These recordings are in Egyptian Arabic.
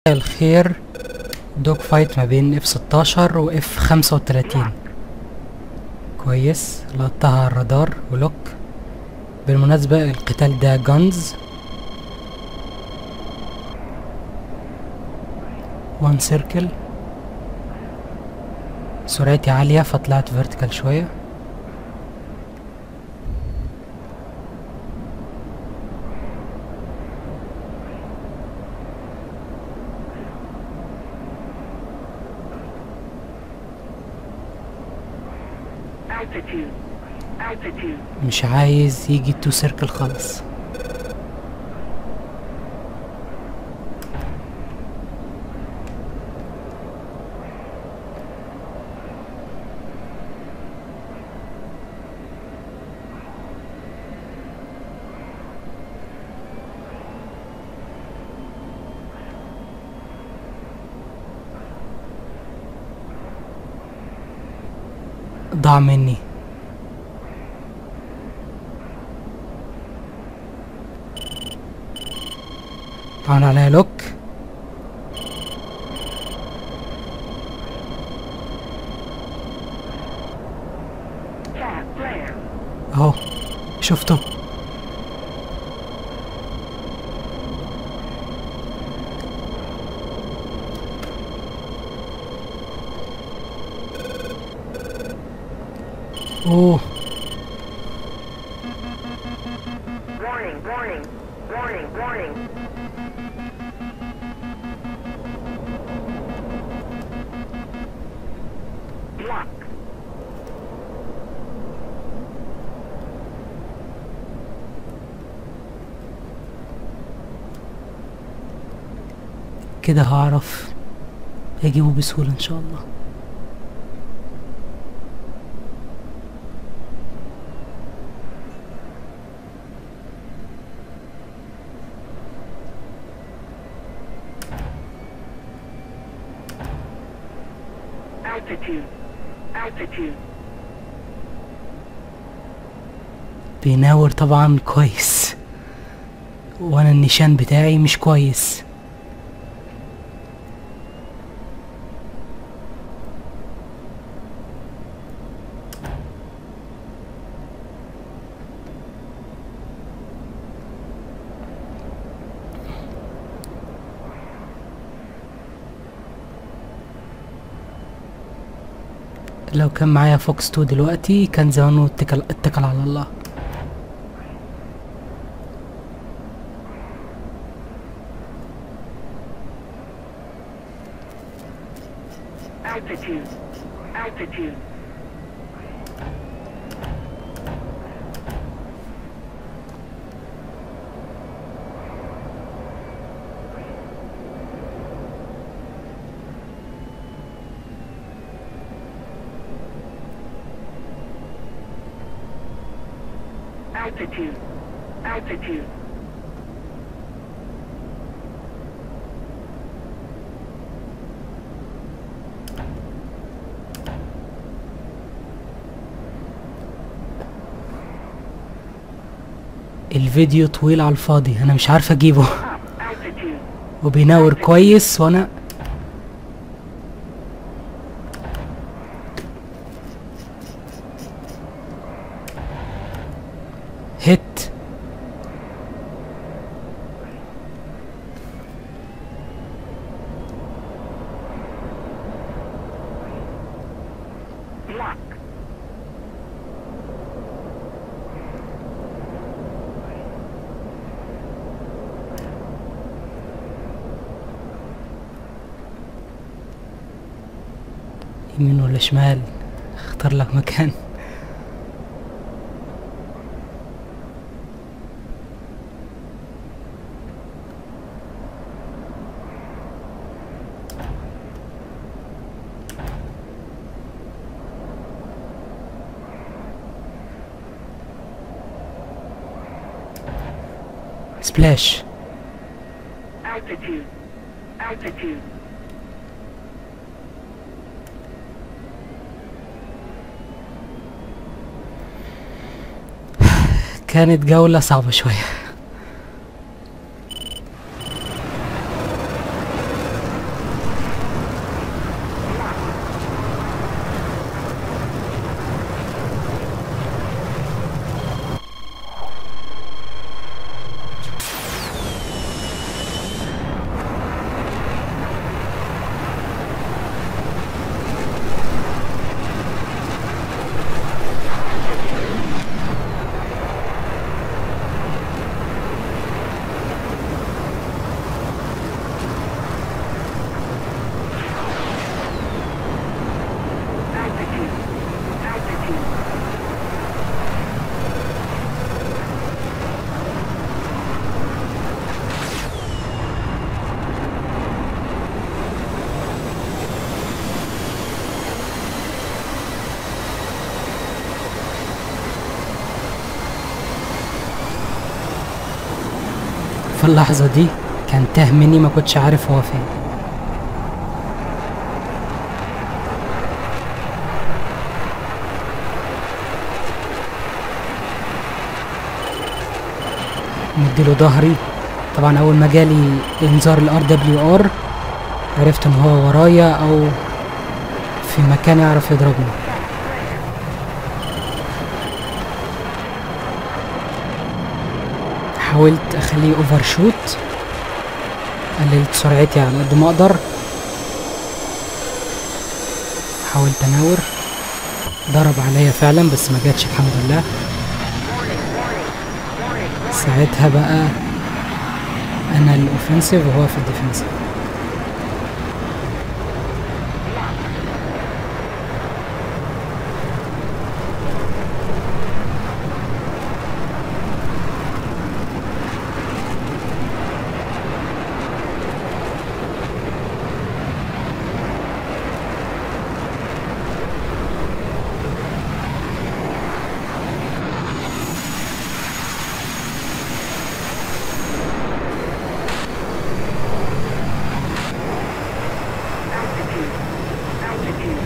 الخير دوج فايت ما بين اف 16 واف 35 كويس لقطها على الرادار ولوك بالمناسبة القتال ده جانز وان سيركل سرعتي عالية فطلعت فيرتيكال شوية Altitude. Altitude. مش عايز يجي تو سيركل خالص ضاع مني عمل عليها لوك Cat flare. اهو شفته اوه Warning, warning, warning, warning. Block. كده هعرف اجيبه بسهولة ان شاء الله Altitude. Altitude. بيناور طبعا كويس وانا النشان بتاعي مش كويس لو كان معايا فوكس 2 دلوقتي كان زمانه اتكل اتكل على الله Altitude. Altitude. Altitude. Altitude. الفيديو طويل على الفاضي انا مش عارف اجيبه Up. Altitude. وبينور كويس وانا هت Block. يمين ولا شمال اختار لك مكان سبلاش Altitude. Altitude. كانت جولة صعبة شوية في اللحظة دي كان تاه مني ما كنتش عارف هو فين مديله ظهري طبعا اول ما جالي انذار الار دبليو ار عرفت ان هو ورايا او في مكان يعرف يضربني حاولت اخليه اوفر شوت قللت سرعتي على قد ما اقدر حاولت اناور ضرب عليا فعلا بس ما جاتش الحمد لله ساعتها بقى انا الاوفنسيف وهو في الديفنسيف Altitude. Altitude.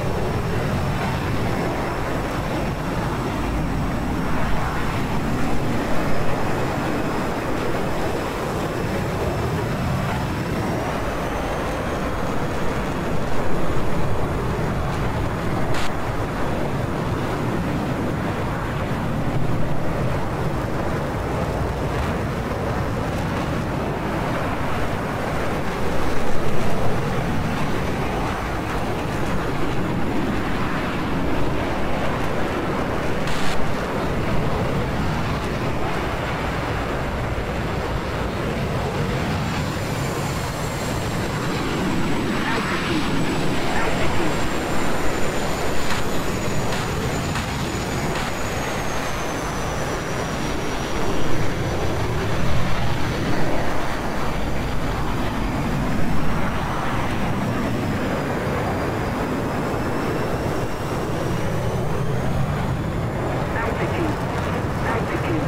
Altitude. Altitude.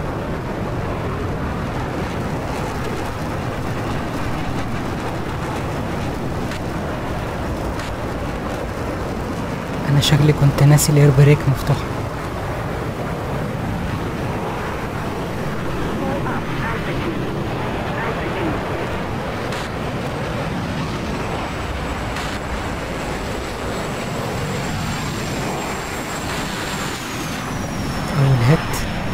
انا شكلي كنت ناسي الاير بريك مفتوح Altitude. Altitude. اول هيت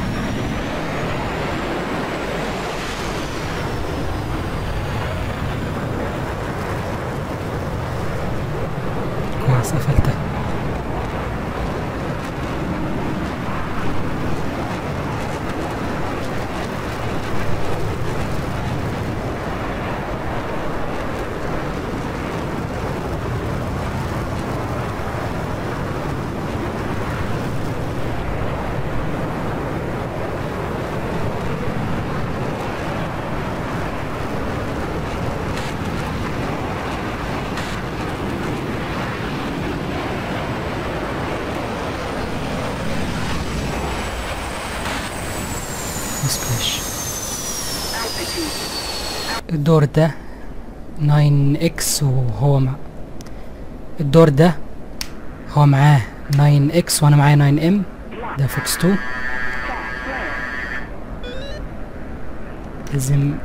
كويس قفلتها سبلاش Altitude. الدور ده 9 اكس وهو مع الدور ده هو معاه 9 اكس وانا معايا 9 ام ده فوكس 2 لازم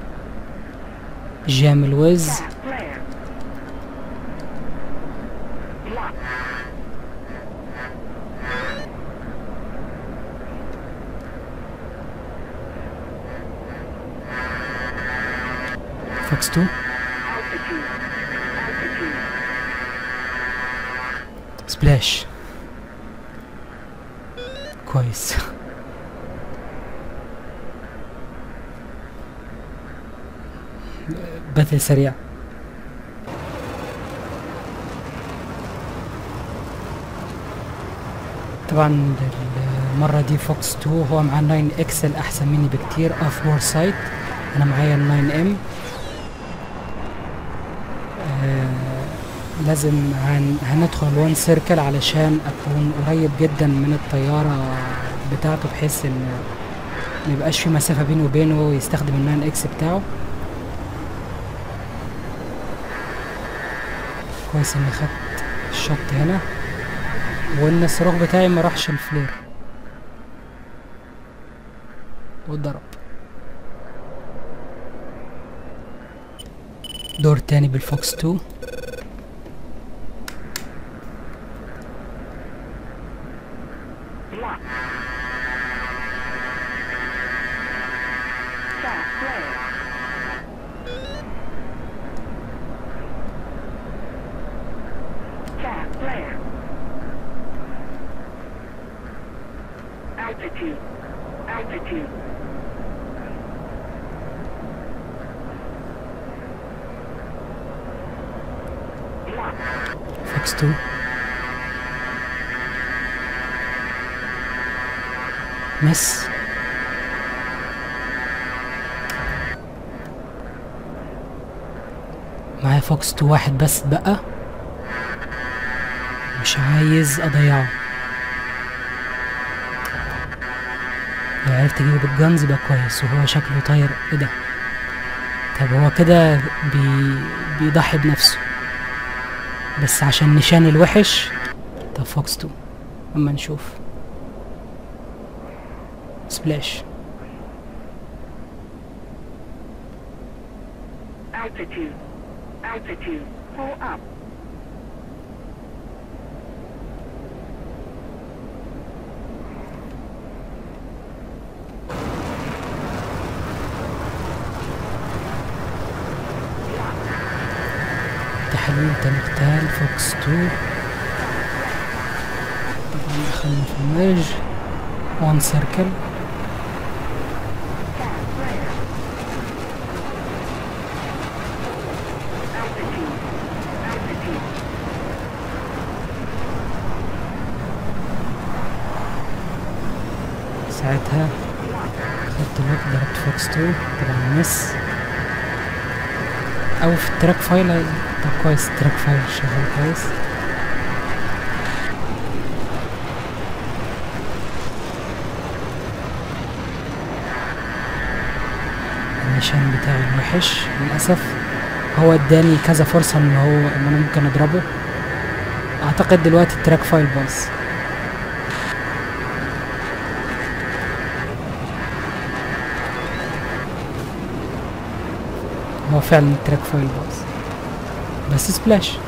جام الوز Flare. Lock. فوكس 2 Altitude. Altitude. سبلاش كويس باتل سريع طبعا المرة دي فوكس 2 هو مع 9 اكسل احسن مني بكتير اوف بور سايت انا معايا ال 9 ام لازم هن هندخل وان سيركل علشان اكون قريب جدا من الطيارة بتاعته بحيث ان ما يبقاش في مسافة بينه وبينه ويستخدم المان اكس بتاعه كويس اني خدت الشوت هنا وان الصاروخ بتاعي ما راحش الفلير واتضرب دور تاني بالفوكس 2 Lock. Fast flare. Fast flare. Altitude. Altitude. Lock. فوكس 2 مس معايا فوكس 2 واحد بس بقى مش عايز اضيعه لو عرفت اجيبه بالجنز يبقى كويس وهو شكله طاير ايه ده طب هو كده بي... بيضحي بنفسه بس عشان نشان الوحش طب فوكس 2 اما نشوف سبلاش Altitude. Altitude. Pull up. تحليل تنقتال فوكس 2 طبعا دخلنا في الميرج وان سيركل Fast flare. Altitude. Altitude. ساعتها خدت الوقت ضربت فوكس 2 طبعا مس او في التراك فايل طب كويس التراك فايل شغال كويس النشان بتاعي الوحش للأسف هو اداني كذا فرصة ان هو ان انا ممكن اضربه اعتقد دلوقتي التراك فايل باظ هو فعلا التراك فايل باظ بس سبلاش